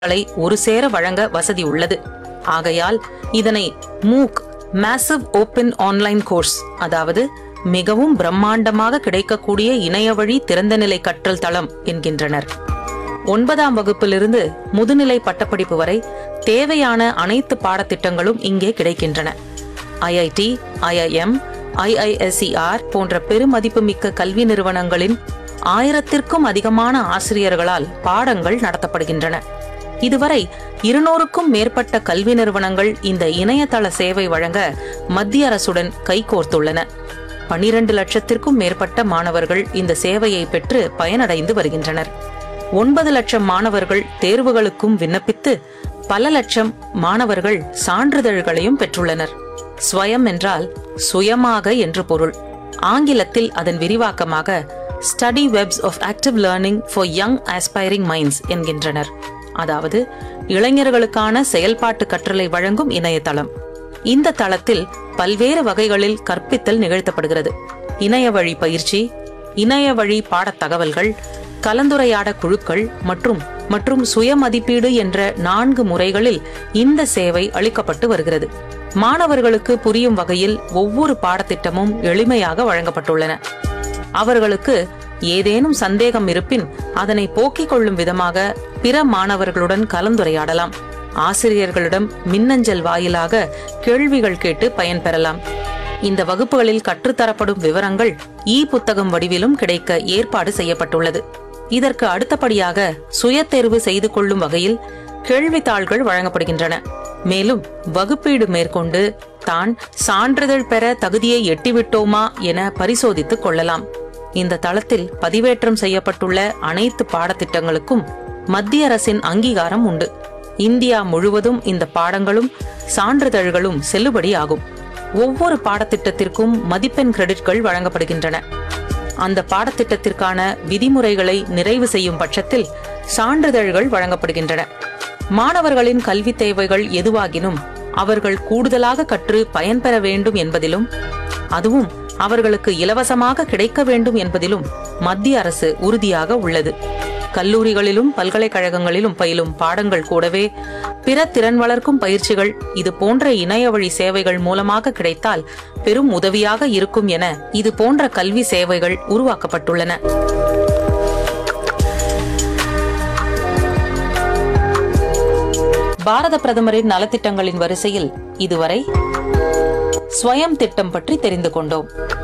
களை ஒரு சேர வழங்க வசதி உள்ளது ஆகையால் இதனை MOOC massive open online course அதாவது மிகவும் பிரம்மாண்டமாக கிடைக்கக்கூடிய இணையவழி திறந்தநிலை கற்றல் தளம் என்கின்றனர் ஒன்பதாம் வகுப்பிலிருந்து முதுநிலை பட்டப்படிப்பு வரை தேவையான அனைத்து பாடத்திட்டங்களும் இங்கே கிடைக்கின்றன ஐஐடி ஐஐஎம் ஐஐஎஸ்இஆர் போன்ற பெருமதிப்புமிக்க கல்வி நிறுவனங்களின் ஆயிரத்திற்கும் அதிகமான ஆசிரியர்களால் பாடங்கள் நடத்தப்படுகின்றன இதுவரை இருநூறுக்கும் மேற்பட்ட கல்வி நிறுவனங்கள் இந்த இணையதள சேவை வழங்க மத்திய அரசுடன் கைகோர்த்துள்ளன பனிரண்டு லட்சத்திற்கும் மேற்பட்ட மாணவர்கள் இந்த சேவையை பெற்று பயனடைந்து வருகின்றனர் ஒன்பது லட்சம் மாணவர்கள் தேர்வுகளுக்கும் விண்ணப்பித்து பல லட்சம் மாணவர்கள் சான்றிதழ்களையும் பெற்றுள்ளனர் ஸ்வயம் என்றால் சுயமாக என்று பொருள் ஆங்கிலத்தில் அதன் விரிவாக்கமாக study webs of active learning for young aspiring minds என்கின்றனர் அதாவது இளைஞர்களுக்கான செயல்பாட்டு கற்றலை வழங்கும் இணையதளம் இந்த தளத்தில் பல்வேறு வகைகளில் கற்பித்தல் நிகழ்த்தப்படுகிறது இணைய வழி பயிற்சி இணைய வழி பாடத் தகவல்கள் கலந்துரையாட குழுக்கள் மற்றும் மற்றும் சுய மதிப்பீடு என்ற நான்கு முறைகளில் இந்த சேவை அளிக்கப்பட்டு வருகிறது மாணவர்களுக்கு புரியும் வகையில் ஒவ்வொரு பாடத்திட்டமும் எளிமையாக வழங்கப்பட்டுள்ளன அவர்களுக்கு ஏதேனும் சந்தேகம் இருப்பின் அதனை போக்கிக் கொள்ளும் விதமாக பிற மாணவர்களுடன் கலந்துரையாடலாம் ஆசிரியர்களிடம் மின்னஞ்சல் வாயிலாக கேள்விகள் கேட்டு பயன்பெறலாம் இந்த வகுப்புகளில் கற்றுத்தரப்படும் விவரங்கள் இ புத்தகம் வடிவிலும் கிடைக்க ஏற்பாடு செய்யப்பட்டுள்ளது இதற்கு அடுத்தபடியாக சுய தேர்வு செய்து கொள்ளும் வகையில் கேள்வித்தாள்கள் வழங்கப்படுகின்றன மேலும் வகுப்பீடு மேற்கொண்டு தான் சான்றிதழ் பெற தகுதியை எட்டிவிட்டோமா என பரிசோதித்துக் கொள்ளலாம் இந்த தளத்தில் பதிவேற்றம் செய்யப்பட்டுள்ள அனைத்து பாடத்திட்டங்களுக்கும் மத்திய அரசின் அங்கீகாரம் உண்டு இந்தியா முழுவதும் இந்த பாடங்களும் சான்றிதழ்களும் செல்லுபடியாகும் ஒவ்வொரு பாடத்திட்டத்திற்கும் மதிப்பெண் கிரெடிட்கள் வழங்கப்படுகின்றன அந்த பாடத்திட்டத்திற்கான விதிமுறைகளை நிறைவு செய்யும் பட்சத்தில் சான்றிதழ்கள் வழங்கப்படுகின்றன மாணவர்களின் கல்வி தேவைகள் எதுவாகினும் அவர்கள் கூடுதலாக கற்று பயன்பெற வேண்டும் என்பதிலும் அதுவும் அவர்களுக்கு இலவசமாக கிடைக்க வேண்டும் என்பதிலும் மத்திய அரசு உறுதியாக உள்ளது கல்லூரிகளிலும் பல்கலைக்கழகங்களிலும் பயிலும் பாடங்கள் கூடவே பிற திறன் வளர்க்கும் பயிற்சிகள் இது போன்ற இணைய வழி சேவைகள் மூலமாக கிடைத்தால் பெரும் உதவியாக இருக்கும் என இது போன்ற கல்வி சேவைகள் உருவாக்கப்பட்டுள்ளன பாரத பிரதமரின் நலத்திட்டங்களின் வரிசையில் இதுவரை ஸ்வயம் திட்டம் பற்றி தெரிந்து கொண்டோம்